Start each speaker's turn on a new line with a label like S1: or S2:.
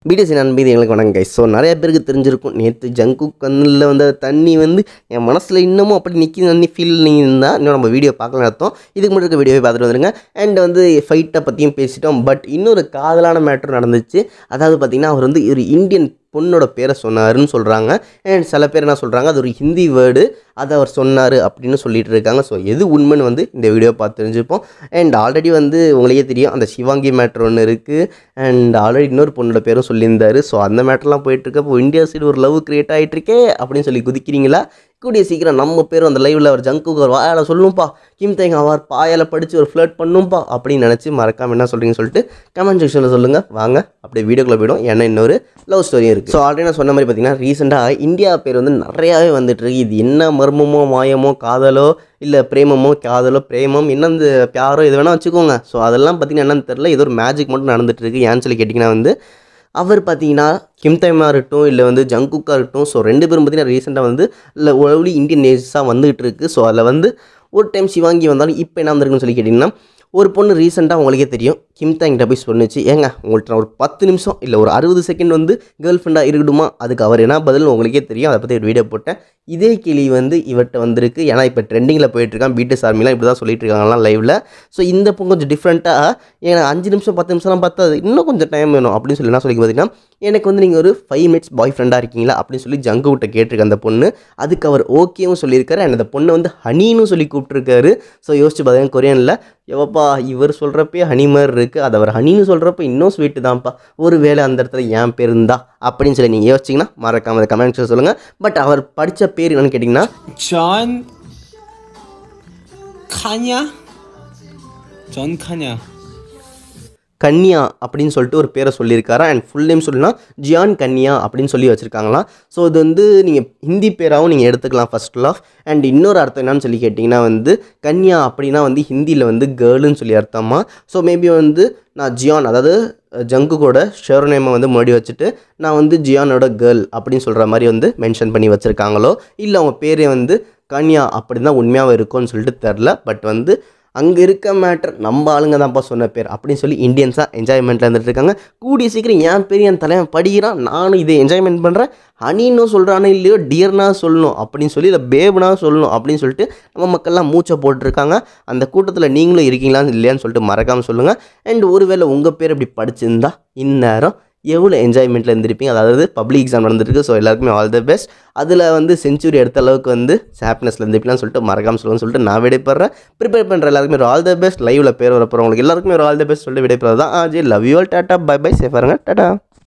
S1: BDS நண்பீது எங்களுக்கு வணக்கம் guys so நிறைய பேருக்கு தெரிஞ்சிருக்கும் நேற்று ஜங்கு கண்ணில் வந்த தண்ணி வந்து என் மனசில் இன்னமும் அப்படி நிற்கி தண்ணி ஃபீல் இருந்தால் இன்னும் நம்ம வீடியோ பார்க்கலாம் அர்த்தம் இதுக்கு முன்னாடி இருக்க வீடியோவை பார்த்துட்டு வந்துருங்க அண்ட் வந்து ஃபைட்டை பற்றியும் பேசிட்டோம் பட் இன்னொரு காதலான மேட்ரு நடந்துச்சு அதாவது பார்த்திங்கன்னா அவர் வந்து ஒரு இந்தியன் பொண்ணோட பேரை சொன்னாருன்னு சொல்கிறாங்க அண்ட் சில பேர் என்ன சொல்கிறாங்க அது ஒரு ஹிந்தி வேர்டு அதை அவர் சொன்னார் அப்படின்னு சொல்லிட்டு இருக்காங்க ஸோ எது உண்மைன்னு வந்து இந்த வீடியோ பார்த்து தெரிஞ்சுப்போம் அண்ட் ஆல்ரெடி வந்து உங்களுக்கே தெரியும் அந்த சிவாங்கி மேட்ரு ஒன்று இருக்குது அண்ட் ஆல்ரெடி இன்னொரு பொண்ணோட பேரும் சொல்லியிருந்தாரு ஸோ அந்த மேட்டர்லாம் போயிட்டுருக்கு இப்போ இந்தியா சைடு ஒரு லவ் கிரியேட் ஆகிட்டுருக்கே அப்படின்னு சொல்லி குதிக்கிறீங்களா கூடிய சீக்கிரம் நம்ம பேரும் அந்த லைவில் அவர் ஜங்கு ஒரு வாயால் சொல்லும்பா கிம் தேங் அவர் பாயால் படித்து ஒரு ஃப்ளர்ட் பண்ணும்பா அப்படின்னு நினச்சி மறக்காம என்ன சொல்கிறீங்கன்னு சொல்லிட்டு கமெண்ட் செக்ஷனில் சொல்லுங்கள் வாங்க அப்படியே வீடியோக்குள்ளே போயிடும் ஏன்னா இன்னொரு லவ் ஸ்டோரியும் இருக்குது ஸோ ஆல்ரெடி நான் சொன்ன மாதிரி பார்த்தீங்கன்னா ரீசெண்டாக இந்தியா பேர் வந்து நிறையாவே வந்துட்டு இருக்கு இது என்ன மர்மமோ மாயமோ காதலோ இல்லை பிரேமமோ காதலோ பிரேமம் என்ன இந்த பியாரோ இது வேணால் வச்சுக்கோங்க ஸோ அதெல்லாம் பார்த்தீங்கன்னா என்னன்னு தெரில ஏதோ ஒரு மேஜிக் மட்டும் நடந்துட்டு இருக்கு ஏன்னு சொல்லி கேட்டிங்கன்னா வந்து அவர் பார்த்தீங்கன்னா கிம் தைமா இருக்கட்டும் இல்லை வந்து ஜங்குக்கா இருக்கட்டும் ஸோ ரெண்டு பேரும் பார்த்தீங்கன்னா ரீசெண்டாக வந்து இல்லை ஒன்லி இந்தியன் நேஸாக வந்துகிட்டு இருக்கு ஸோ அதில் வந்து ஒரு டைம் சிவாங்கி வந்தாலும் இப்போ என்ன வந்திருக்குன்னு சொல்லி கேட்டிங்கன்னா ஒரு பொண்ணு ரீசெண்டாக உங்களுக்கே தெரியும் கிம் தாங்கிட்ட போய் சொன்னிச்சு ஏங்க உங்கள்கிட்ட நான் ஒரு பத்து நிமிஷம் இல்லை ஒரு அறுபது செகண்ட் வந்து கேர்ள் ஃப்ரெண்டாக இருக்கட்டுமா அதுக்கு அவர் என்ன பதில் உங்களுக்கே தெரியும் அதை பற்றி ஒரு வீடியோ போட்டேன் இதே கேள்வி வந்து இவர்கிட்ட வந்திருக்கு ஏன்னா இப்போ ட்ரெண்டிங்கில் போயிட்டுருக்கான் பிடிஎஸ் ஆர்மிலாம் இப்படி தான் சொல்லிட்டு இருக்காங்கலாம் லைவில் ஸோ இந்த பொண்ணு கொஞ்சம் டிஃப்ரெண்ட்டாக ஏன்னா அஞ்சு நிமிஷம் பத்து நிமிஷம்லாம் பார்த்தா அது இன்னும் கொஞ்சம் டைம் வேணும் அப்படின்னு சொல்லி என்ன சொல்லி பார்த்தீங்கன்னா எனக்கு வந்து நீங்கள் ஒரு ஃபைவ் மினிட்ஸ் பாய் ஃப்ரெண்டாக இருக்கீங்களா அப்படின்னு சொல்லி ஜங்கு விட்ட கேட்டிருக்க அந்த பொண்ணு அதுக்கு அவர் ஓகேவும் சொல்லியிருக்காரு அண்ட் அந்த பொண்ணை வந்து ஹனின்னு சொல்லி கூப்பிட்டுருக்காரு ஸோ யோசிச்சு பார்த்தீங்கன்னா கொரியனில் எவப்பா இவர் சொல்கிறப்பே ஹனி மாதிரி இருக்குது அது அவர் ஹனின்னு சொல்கிறப்ப இன்னும் ஸ்வீட்டு தான்ப்பா ஒரு வேளை அந்த இடத்துல ஏன் பேர் இருந்தா அப்படின்னு சொல்லி நீங்கள் யோசிச்சிங்கன்னா மறக்காம அதை கமெண்ட்ஸில் சொல்லுங்கள் பட் அவர் படித்த பேர் என்னன்னு கேட்டிங்கன்னா
S2: John Kanya John Kanya
S1: கன்யா அப்படின்னு சொல்லிட்டு ஒரு பேரை சொல்லியிருக்காரு அண்ட் ஃபுல் நேம் சொல்லினா ஜியான் கன்யா அப்படின்னு சொல்லி வச்சுருக்காங்களாம் ஸோ இது வந்து நீங்கள் ஹிந்தி பேராகவும் நீங்கள் எடுத்துக்கலாம் ஃபர்ஸ்ட் ஆஃப் அண்ட் இன்னொரு அர்த்தம் என்னன்னு சொல்லி கேட்டிங்கன்னா வந்து கன்யா அப்படின்னா வந்து ஹிந்தியில் வந்து கேர்ளுன்னு சொல்லி அர்த்தமா ஸோ மேபி வந்து நான் ஜியான் அதாவது ஜங்குக்கோட ஷேர் நேமை வந்து முன்னாடி வச்சுட்டு நான் வந்து ஜியானோட கேர்ள் அப்படின்னு சொல்கிற மாதிரி வந்து மென்ஷன் பண்ணி வச்சுருக்காங்களோ இல்லை அவங்க பேரே வந்து கன்யா அப்படின்னு தான் உண்மையாக இருக்கும்னு சொல்லிட்டு தெரில பட் வந்து அங்கே இருக்க மேட்டர் நம்ம ஆளுங்க தான்ப்பா சொன்ன பேர் அப்படின்னு சொல்லி இந்தியன்ஸாக என்ஜாய்மெண்ட்டில் இருந்துட்டு இருக்காங்க கூடிய சீக்கிரம் என் பேர் என் தலைவன் படிக்கிறான் நானும் இதை என்ஜாய்மெண்ட் பண்ணுறேன் ஹனின்னு சொல்கிறானோ இல்லையோ டியர்னா சொல்லணும் அப்படின்னு சொல்லி இல்லை பேப்னா சொல்லணும் அப்படின்னு சொல்லிட்டு நம்ம மக்கள்லாம் மூச்சை போட்டிருக்காங்க அந்த கூட்டத்தில் நீங்களும் இருக்கீங்களான்னு இல்லையான்னு சொல்லிட்டு மறக்காமல் சொல்லுங்கள் அண்ட் ஒருவேளை உங்கள் பேர் இப்படி படிச்சிருந்தா இந்நேரம் எவ்வளோ என்ஜாய்மெண்ட்டில் இருந்திருப்பீங்க அதாவது பப்ளிக் எக்ஸாம் நடந்துருக்கு ஸோ எல்லாருக்குமே ஆல் த பெஸ்ட் அதில் வந்து செஞ்சுரி எடுத்த அளவுக்கு வந்து ஹாப்பினஸில் இருந்திருப்பீங்கன்னு சொல்லிட்டு மறக்காம சொல்லுன்னு சொல்லிட்டு நான் விடைபெறேன் ப்ரிப்பேர் பண்ணுற எல்லாருக்குமே ஒரு ஆல் த பெஸ்ட் லைவில் பேர் வரப்போகிறவங்களுக்கு எல்லாருக்குமே ஒரு ஆல் த பெஸ்ட் சொல்லிட்டு விடைபெறது தான் ஆ ஜி லவ் யூ ஆல் டாட்டா பை பை சேஃபாருங்க டாட்டா